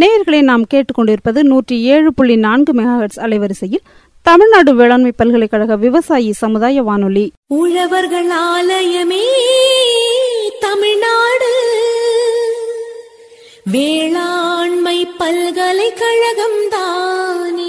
நேயர்களை நாம் கேட்டுக்கொண்டிருப்பது நூற்றி ஏழு புள்ளி நான்கு மெகாஹெட்ஸ் அலைவரிசையில் தமிழ்நாடு வேளாண்மை பல்கலைக்கழக விவசாயி சமுதாய வானொலி உழவர்கள் ஆலயமே தமிழ்நாடு வேளாண்மை பல்கலைக்கழகம் தானே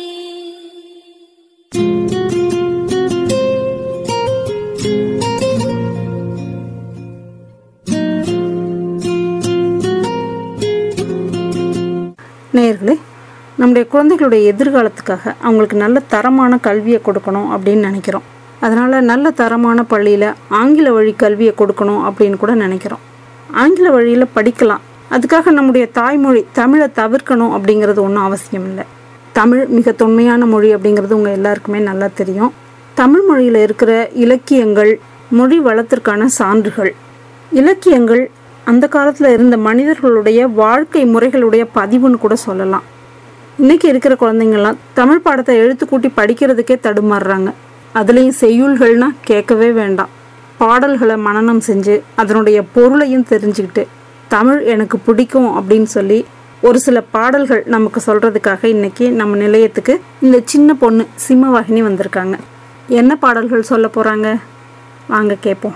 நேயர்களே நம்முடைய குழந்தைகளுடைய எதிர்காலத்துக்காக அவங்களுக்கு நல்ல தரமான கல்வியை கொடுக்கணும் அப்படின்னு நினைக்கிறோம் அதனால் நல்ல தரமான பள்ளியில் ஆங்கில வழி கல்வியை கொடுக்கணும் அப்படின்னு கூட நினைக்கிறோம் ஆங்கில வழியில் படிக்கலாம் அதுக்காக நம்முடைய தாய்மொழி தமிழை தவிர்க்கணும் அப்படிங்கிறது ஒன்றும் அவசியம் இல்லை தமிழ் மிக தொன்மையான மொழி அப்படிங்கிறது உங்கள் எல்லாருக்குமே நல்லா தெரியும் தமிழ் மொழியில் இருக்கிற இலக்கியங்கள் மொழி வளத்திற்கான சான்றுகள் இலக்கியங்கள் அந்த காலத்தில் இருந்த மனிதர்களுடைய வாழ்க்கை முறைகளுடைய பதிவுன்னு கூட சொல்லலாம் இன்னைக்கு இருக்கிற குழந்தைங்கள்லாம் தமிழ் பாடத்தை எழுத்து கூட்டி படிக்கிறதுக்கே தடுமாறுறாங்க அதுலேயும் செய்யுள்கள்னா கேட்கவே வேண்டாம் பாடல்களை மனனம் செஞ்சு அதனுடைய பொருளையும் தெரிஞ்சுக்கிட்டு தமிழ் எனக்கு பிடிக்கும் அப்படின்னு சொல்லி ஒரு சில பாடல்கள் நமக்கு சொல்றதுக்காக இன்னைக்கு நம்ம நிலையத்துக்கு இந்த சின்ன பொண்ணு சிம்மவாகினி வந்திருக்காங்க என்ன பாடல்கள் சொல்ல போறாங்க வாங்க கேட்போம்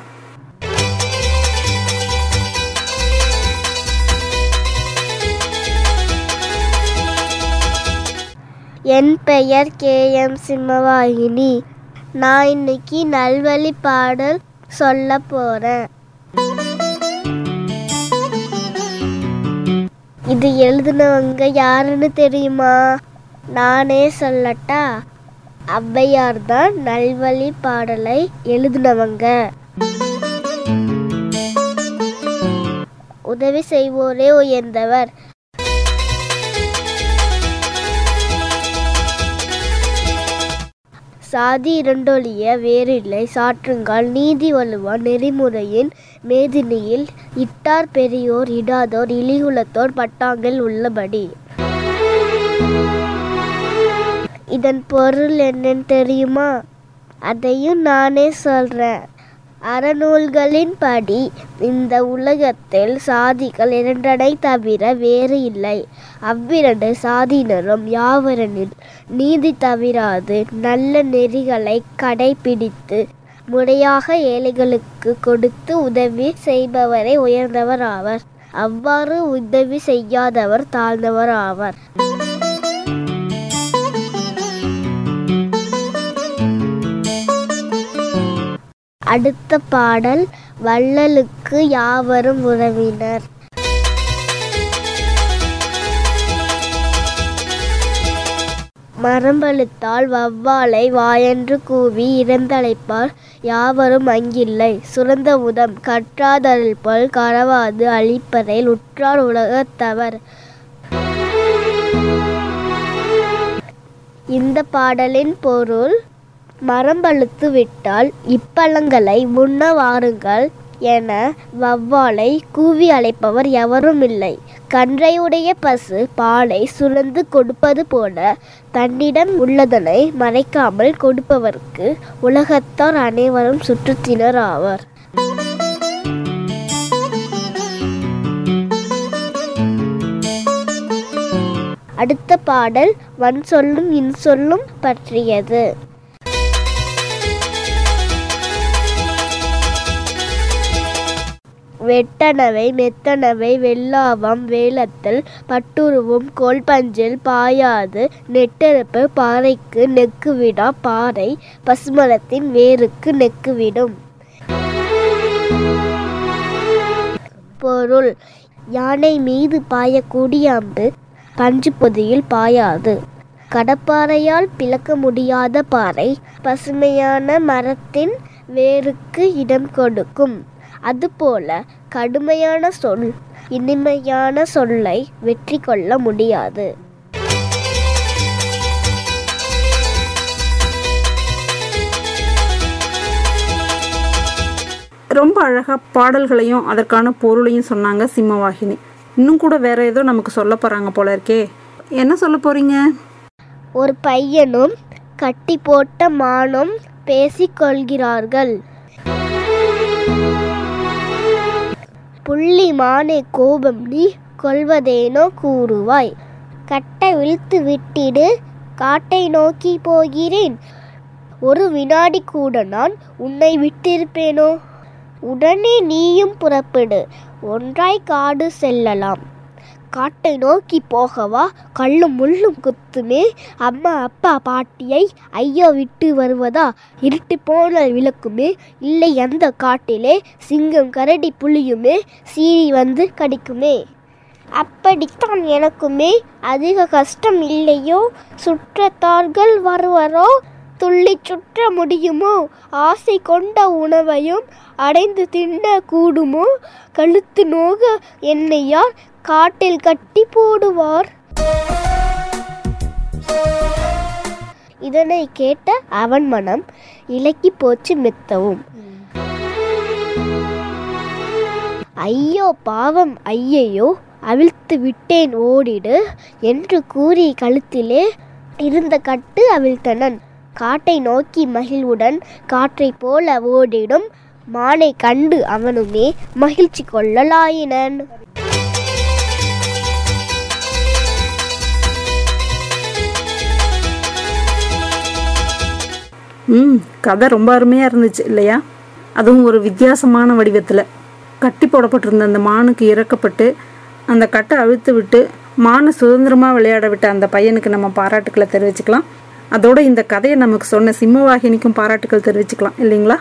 என் பெயர் கே எம் சிம்மவாகினி நான் இன்னைக்கு நல்வழி பாடல் சொல்ல போறேன் இது எழுதுனவங்க யாருன்னு தெரியுமா நானே சொல்லட்டா ஔவையார் தான் நல்வழி பாடலை எழுதுனவங்க உதவி செய்வோரே உயர்ந்தவர் சாதி இரண்டொழிய வேறில்லை சாற்றுங்கால் நீதி வலுவான் நெறிமுறையின் மேதினியில் இட்டார் பெரியோர் இடாதோர் இலிகுலத்தோர் பட்டாங்கில் உள்ளபடி இதன் பொருள் என்னன்னு தெரியுமா அதையும் நானே சொல்றேன் அறநூல்களின்படி இந்த உலகத்தில் சாதிகள் இரண்டனை தவிர வேறு இல்லை அவ்விரண்டு சாதியினரும் யாவரெனில் நீதி தவிராது நல்ல நெறிகளை கடைபிடித்து முறையாக ஏழைகளுக்கு கொடுத்து உதவி செய்பவரே உயர்ந்தவர் ஆவர் அவ்வாறு உதவி செய்யாதவர் தாழ்ந்தவர் ஆவர் அடுத்த பாடல் வள்ளலுக்கு யாவரும் உறவினர் மரம்பழுத்தால் வவ்வாலை வாயென்று கூவி இறந்தழைப்பார் யாவரும் அங்கில்லை சுரந்த உதம் கற்றாதருள் போல் கரவாது அழிப்பதில் உற்றார் உலகத்தவர் இந்த பாடலின் பொருள் மரம் பழுத்து விட்டால் இப்பழங்களை உண்ண வாருங்கள் என வவ்வாலை கூவி அழைப்பவர் எவரும் இல்லை கன்றையுடைய பசு பாலை சுரந்து கொடுப்பது போல தன்னிடம் உள்ளதனை மறைக்காமல் கொடுப்பவர்க்கு உலகத்தார் அனைவரும் சுற்றத்தினர் ஆவர் அடுத்த பாடல் வன் சொல்லும் இன்சொல்லும் பற்றியது வெட்டனவை மெத்தனவை வெள்ளாவம் வேலத்தல் பட்டுருவும் கோல்பஞ்சில் பாயாது நெட்டெருப்பு பாறைக்கு நெக்குவிடா பாறை பசுமரத்தின் வேருக்கு நெக்குவிடும் பொருள் யானை மீது பாயக்கூடிய அம்பு பஞ்சு பொதியில் பாயாது கடப்பாறையால் பிளக்க முடியாத பாறை பசுமையான மரத்தின் வேருக்கு இடம் கொடுக்கும் அதுபோல கடுமையான சொல் இனிமையான சொல்லை வெற்றி கொள்ள முடியாது ரொம்ப அழகாக பாடல்களையும் அதற்கான பொருளையும் சொன்னாங்க சிம்மவாகினி இன்னும் கூட வேற ஏதோ நமக்கு சொல்ல போறாங்க போல இருக்கே என்ன சொல்ல போறீங்க ஒரு பையனும் கட்டி போட்ட மானும் பேசிக்கொள்கிறார்கள் புள்ளி மானே கோபம் நீ கொள்வதேனோ கூறுவாய் கட்டை விழுத்து விட்டிடு காட்டை நோக்கி போகிறேன் ஒரு வினாடி கூட நான் உன்னை விட்டிருப்பேனோ உடனே நீயும் புறப்படு ஒன்றாய் காடு செல்லலாம் காட்டை நோக்கி போகவா கல்லும் முள்ளும் குத்துமே அம்மா அப்பா பாட்டியை ஐயோ விட்டு வருவதா இருட்டு போன விளக்குமே இல்லை அந்த காட்டிலே சிங்கம் கரடி புலியுமே சீறி வந்து கடிக்குமே அப்படித்தான் எனக்குமே அதிக கஷ்டம் இல்லையோ சுற்றத்தார்கள் வருவரோ துள்ளி சுற்ற முடியுமோ ஆசை கொண்ட உணவையும் அடைந்து தின்ன கூடுமோ கழுத்து நோக என்னை யார் காட்டில் கட்டி போடுவார் இதனை கேட்ட அவன் மனம் இலக்கி போச்சு மெத்தவும் ஐயோ பாவம் ஐயையோ அவிழ்த்து விட்டேன் ஓடிடு என்று கூறி கழுத்திலே இருந்த கட்டு அவிழ்த்தனன் காட்டை நோக்கி மகிழ்வுடன் காற்றைப் போல ஓடிடும் மானை கண்டு அவனுமே மகிழ்ச்சி கொள்ளலாயினன் ம் கதை ரொம்ப அருமையாக இருந்துச்சு இல்லையா அதுவும் ஒரு வித்தியாசமான வடிவத்தில் கட்டி போடப்பட்டிருந்த அந்த மானுக்கு இறக்கப்பட்டு அந்த கட்டை அழுத்து விட்டு மானை சுதந்திரமாக விளையாட விட்ட அந்த பையனுக்கு நம்ம பாராட்டுக்களை தெரிவிச்சுக்கலாம் அதோட இந்த கதையை நமக்கு சொன்ன சிம்மவாகினிக்கும் பாராட்டுக்கள் தெரிவிச்சுக்கலாம் இல்லைங்களா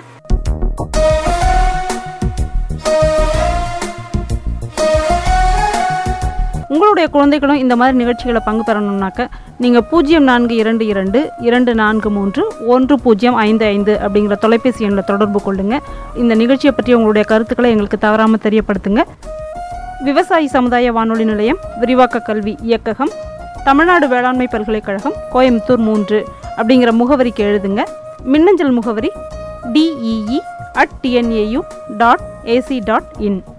உங்களுடைய குழந்தைகளும் இந்த மாதிரி நிகழ்ச்சிகளை பங்கு பெறணும்னாக்க நீங்கள் பூஜ்ஜியம் நான்கு இரண்டு இரண்டு இரண்டு நான்கு மூன்று ஒன்று பூஜ்ஜியம் ஐந்து ஐந்து அப்படிங்கிற தொலைபேசி எண்ணில் தொடர்பு கொள்ளுங்க இந்த நிகழ்ச்சியை பற்றி உங்களுடைய கருத்துக்களை எங்களுக்கு தவறாமல் தெரியப்படுத்துங்க விவசாயி சமுதாய வானொலி நிலையம் விரிவாக்க கல்வி இயக்ககம் தமிழ்நாடு வேளாண்மை பல்கலைக்கழகம் கோயம்புத்தூர் மூன்று அப்படிங்கிற முகவரிக்கு எழுதுங்க மின்னஞ்சல் முகவரி DEE at TNAU dot AC dot in